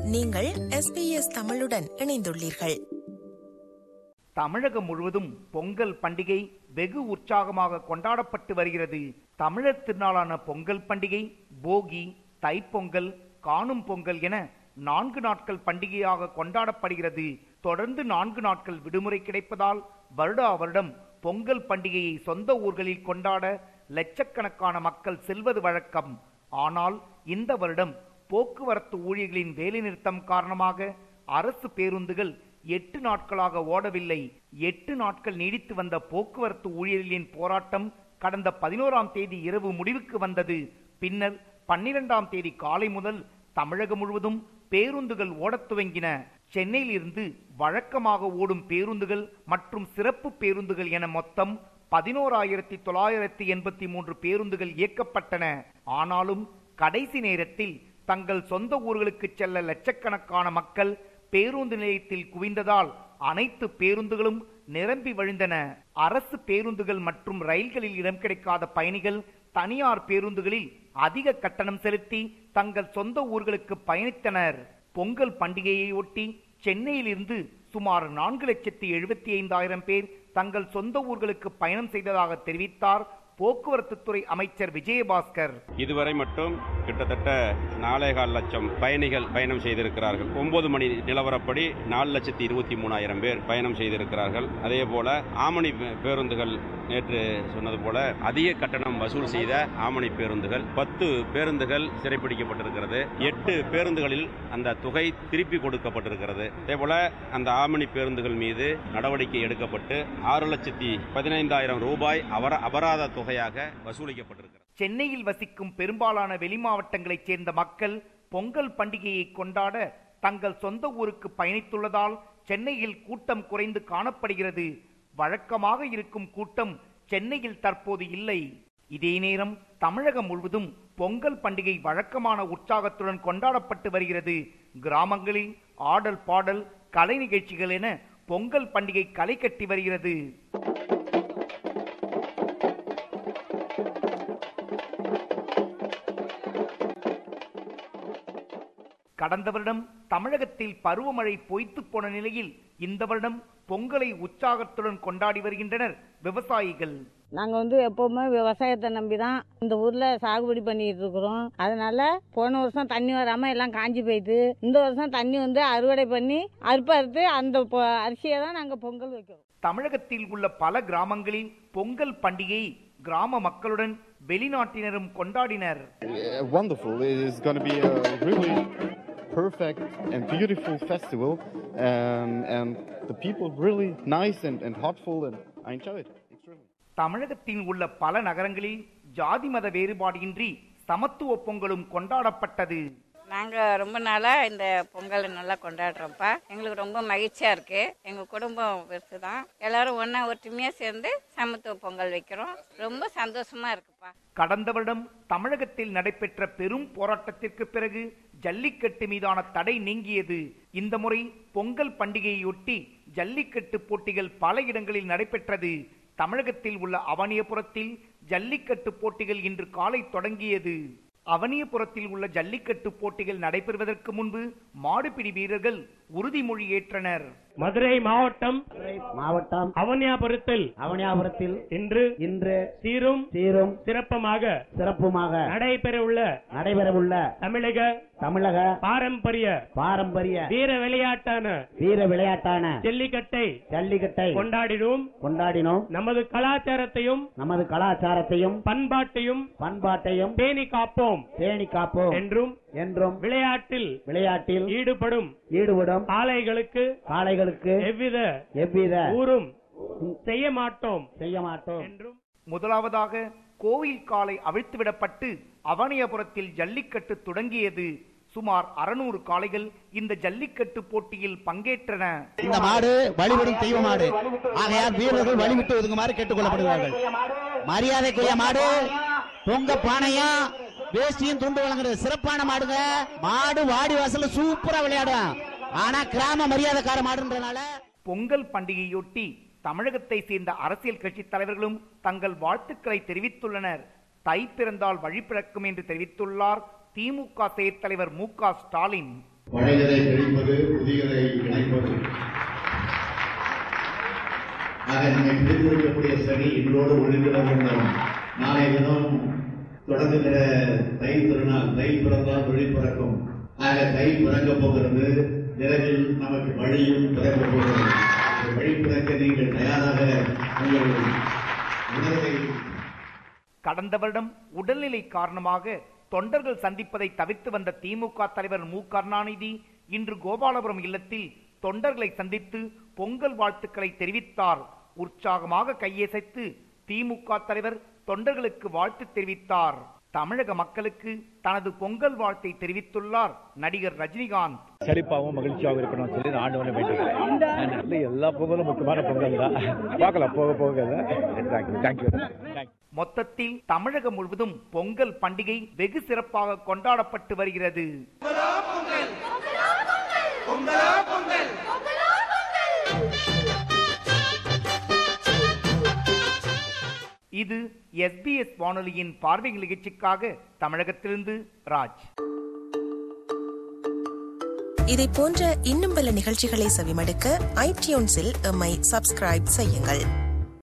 நீங்கள் எஸ்பிஎஸ் தமிழுடன் இணைந்துள்ளீர்கள் தமிழகம் முழுவதும் பொங்கல் பண்டிகை வெகு உற்சாகமாக கொண்டாடப்பட்டு வருகிறது தமிழர் திருநாளான பொங்கல் பண்டிகை போகி தைப்பொங்கல் காணும் பொங்கல் என நான்கு நாட்கள் பண்டிகையாக கொண்டாடப்படுகிறது தொடர்ந்து நான்கு நாட்கள் விடுமுறை கிடைப்பதால் வருடா வருடம் பொங்கல் பண்டிகையை சொந்த ஊர்களில் கொண்டாட லட்சக்கணக்கான மக்கள் செல்வது வழக்கம் ஆனால் இந்த வருடம் போக்குவரத்து ஊழியர்களின் வேலைநிறுத்தம் காரணமாக அரசு பேருந்துகள் எட்டு நாட்களாக ஓடவில்லை எட்டு நாட்கள் நீடித்து வந்த போக்குவரத்து ஊழியர்களின் போராட்டம் கடந்த பதினோராம் தேதி இரவு முடிவுக்கு வந்தது பின்னர் பன்னிரெண்டாம் தேதி காலை முதல் தமிழகம் முழுவதும் பேருந்துகள் ஓடத் துவங்கின சென்னையில் இருந்து வழக்கமாக ஓடும் பேருந்துகள் மற்றும் சிறப்பு பேருந்துகள் என மொத்தம் பதினோராயிரத்தி தொள்ளாயிரத்தி எண்பத்தி மூன்று பேருந்துகள் இயக்கப்பட்டன ஆனாலும் கடைசி நேரத்தில் தங்கள் சொந்த ஊர்களுக்கு செல்ல லட்சக்கணக்கான மக்கள் பேருந்து நிலையத்தில் குவிந்ததால் அனைத்து பேருந்துகளும் நிரம்பி வழிந்தன அரசு பேருந்துகள் மற்றும் ரயில்களில் இடம் கிடைக்காத பயணிகள் தனியார் பேருந்துகளில் அதிக கட்டணம் செலுத்தி தங்கள் சொந்த ஊர்களுக்கு பயணித்தனர் பொங்கல் பண்டிகையை ஒட்டி சென்னையில் இருந்து சுமார் நான்கு லட்சத்தி எழுபத்தி ஐந்தாயிரம் பேர் தங்கள் சொந்த ஊர்களுக்கு பயணம் செய்ததாக தெரிவித்தார் போக்குவரத்து துறை அமைச்சர் விஜயபாஸ்கர் இதுவரை மட்டும் கிட்டத்தட்ட நாலேகால் லட்சம் பயணிகள் பயணம் செய்திருக்கிறார்கள் ஒன்பது மணி நிலவரப்படி நாலு லட்சத்தி இருபத்தி மூணாயிரம் பேர் பயணம் செய்திருக்கிறார்கள் அதே போல ஆமணி பே- பேருந்துகள் நேற்று சொன்னது போல அதிக கட்டணம் வசூல் செய்த ஆமணி பேருந்துகள் பத்து பேருந்துகள் சிறைப்பிடிக்கப்பட்டிருக்கிறது எட்டு பேருந்துகளில் அந்த தொகை திருப்பி கொடுக்கப்பட்டிருக்கிறது அதே போல அந்த ஆமணி பேருந்துகள் மீது நடவடிக்கை எடுக்கப்பட்டு ஆறு லட்சத்தி பதினைந்தாயிரம் ரூபாய் அவர அபராத தொகையாக வசூலிக்கப்பட்டிருக்கிறது சென்னையில் வசிக்கும் பெரும்பாலான வெளிமாவட்டங்களைச் சேர்ந்த மக்கள் பொங்கல் பண்டிகையை கொண்டாட தங்கள் சொந்த ஊருக்கு பயணித்துள்ளதால் சென்னையில் கூட்டம் குறைந்து காணப்படுகிறது வழக்கமாக இருக்கும் கூட்டம் சென்னையில் தற்போது இல்லை இதே நேரம் தமிழகம் முழுவதும் பொங்கல் பண்டிகை வழக்கமான உற்சாகத்துடன் கொண்டாடப்பட்டு வருகிறது கிராமங்களில் ஆடல் பாடல் கலை நிகழ்ச்சிகள் என பொங்கல் பண்டிகை களை கட்டி வருகிறது கடந்த வருடம் தமிழகத்தில் பருவமழை பொய்த்து போன நிலையில் இந்த வருடம் பொங்கலை உற்சாகத்துடன் கொண்டாடி வருகின்றனர் விவசாயிகள் நாங்கள் வந்து எப்போவுமே விவசாயத்தை நம்பி தான் இந்த ஊரில் சாகுபடி பண்ணிட்டு இருக்கிறோம் அதனால போன வருஷம் தண்ணி வராமல் எல்லாம் காஞ்சி போயிட்டு இந்த வருஷம் தண்ணி வந்து அறுவடை பண்ணி அறுப்பு அறுத்து அந்த பொ- அரிசியை தான் நாங்கள் பொங்கல் வைக்கிறோம் தமிழகத்தில் உள்ள பல கிராமங்களில் பொங்கல் பண்டிகையை கிராம மக்களுடன் வெளிநாட்டினரும் கொண்டாடினர் uh, wonderful. It is going to be a really perfect and beautiful festival, um, and the people really nice and, and heartful, and I enjoy it extremely. தமிழகத்தில் உள்ள பல நகரங்களில் ஜாதி மத வேறுபாடின்றி சமத்துவ பொங்கலும் கொண்டாடப்பட்டது நாங்கள் ரொம்ப நாளாக இந்த பொங்கலை நல்லா கொண்டாடுறோம்ப்பா எங்களுக்கு ரொம்ப மகிழ்ச்சியாக இருக்குது எங்கள் குடும்பம் பெருசு தான் எல்லாரும் ஒன்றா ஒற்றுமையாக சேர்ந்து சமத்துவ பொங்கல் வைக்கிறோம் ரொம்ப சந்தோஷமாக இருக்குப்பா கடந்த வருடம் தமிழகத்தில் நடைபெற்ற பெரும் போராட்டத்திற்கு பிறகு ஜல்லிக்கட்டு மீதான தடை நீங்கியது இந்த முறை பொங்கல் பண்டிகையொட்டி ஜல்லிக்கட்டு போட்டிகள் பல இடங்களில் நடைபெற்றது தமிழகத்தில் உள்ள அவனியபுரத்தில் ஜல்லிக்கட்டு போட்டிகள் இன்று காலை தொடங்கியது அவனியபுரத்தில் உள்ள ஜல்லிக்கட்டு போட்டிகள் நடைபெறுவதற்கு முன்பு மாடுபிடி வீரர்கள் உறுதிமொழி ஏற்றனர் மதுரை மாவட்டம் மாவட்டம் அவனியாபுரத்தில் அவனியாபுரத்தில் இன்று இன்று சீரும் சீரும் சிறப்பமாக சிறப்புமாக நடைபெறவுள்ள நடைபெறவுள்ள தமிழக தமிழக பாரம்பரிய பாரம்பரிய வீர விளையாட்டான வீர விளையாட்டான ஜல்லிக்கட்டை ஜல்லிக்கட்டை கொண்டாடினோம் கொண்டாடினோம் நமது கலாச்சாரத்தையும் நமது கலாச்சாரத்தையும் பண்பாட்டையும் பண்பாட்டையும் பேணி காப்போம் பேணி காப்போம் என்றும் என்றும் விளையாட்டில் விளையாட்டில் ஈடுபடும் ஈடுபடும் காளைகளுக்கு காளைகளுக்கு எவ்வித எவ்வித ஊரும் செய்ய மாட்டோம் செய்ய மாட்டோம் என்றும் முதலாவதாக கோவில் காலை அவிழ்த்துவிடப்பட்டு அவனியபுரத்தில் ஜல்லிக்கட்டு தொடங்கியது சுமார் அறுநூறு காளைகள் இந்த ஜல்லிக்கட்டு போட்டியில் பங்கேற்றன இந்த மாடு வழிபடும் தெய்வ மாடு ஆகையால் வீரர்கள் வழிவிட்டு ஒதுங்குமாறு கேட்டுக் கொள்ளப்படுகிறார்கள் மரியாதைக்குரிய மாடு பொங்க பானையா வேஷ்டியும் துண்டு வழங்குறது சிறப்பான மாடுங்க மாடு வாடி வாசல்ல சூப்பரா விளையாடும் ஆனா கிராம மரியாதைக்கார மாடுன்றனால பொங்கல் பண்டிகையொட்டி தமிழகத்தை சேர்ந்த அரசியல் கட்சி தலைவர்களும் தங்கள் வாழ்த்துக்களை தெரிவித்துள்ளனர் தை பிறந்தால் வழி பிறக்கும் என்று தெரிவித்துள்ளார் திமுக செயற் தலைவர் மு க ஸ்டாலின் பழையதை கழிப்பது புதியதை இணைப்பது ஆக நம்மை பிடித்திருக்கக்கூடிய சரி இன்றோடு ஒழிந்திட வேண்டும் நாளை தினம் தொடங்குகிற தை திருநாள் தை பிறந்தால் வழி பிறக்கும் ஆக தை பிறக்க போகிறது விரைவில் நமக்கு வழியும் பிறக்க போகிறது இந்த வழி பிறக்க நீங்கள் தயாராக உங்கள் உணர்வை கடந்த வருடம் உடல்நிலை காரணமாக தொண்டர்கள் சந்திப்பதை தவிர்த்து வந்த திமுக தலைவர் மு கருணாநிதி இன்று கோபாலபுரம் இல்லத்தில் தொண்டர்களை சந்தித்து பொங்கல் வாழ்த்துக்களை தெரிவித்தார் உற்சாகமாக கையசைத்து திமுக தலைவர் தொண்டர்களுக்கு வாழ்த்து தெரிவித்தார் தமிழக மக்களுக்கு தனது பொங்கல் வாழ்த்தை தெரிவித்துள்ளார் நடிகர் ரஜினிகாந்த் செழிப்பாகவும் மகிழ்ச்சியாகவும் இருக்கணும்னு சொல்லி நான் ஆண்டவனை வேண்டிக்கிறேன் இல்லை எல்லா பொங்கலும் முக்கியமான பொங்கல் தான் பார்க்கலாம் போக போக தேங்க்யூ தேங்க்யூ மொத்தத்தில் தமிழகம் முழுவதும் பொங்கல் பண்டிகை வெகு சிறப்பாக கொண்டாடப்பட்டு வருகிறது இது எஸ்பிஎஸ் வானொலியின் பார்வை நிகழ்ச்சிக்காக தமிழகத்திலிருந்து ராஜ் இதை போன்ற இன்னும் பல நிகழ்ச்சிகளை செவிமடுக்க ஐடியூன்ஸில் எம்மை சப்ஸ்கிரைப் செய்யுங்கள்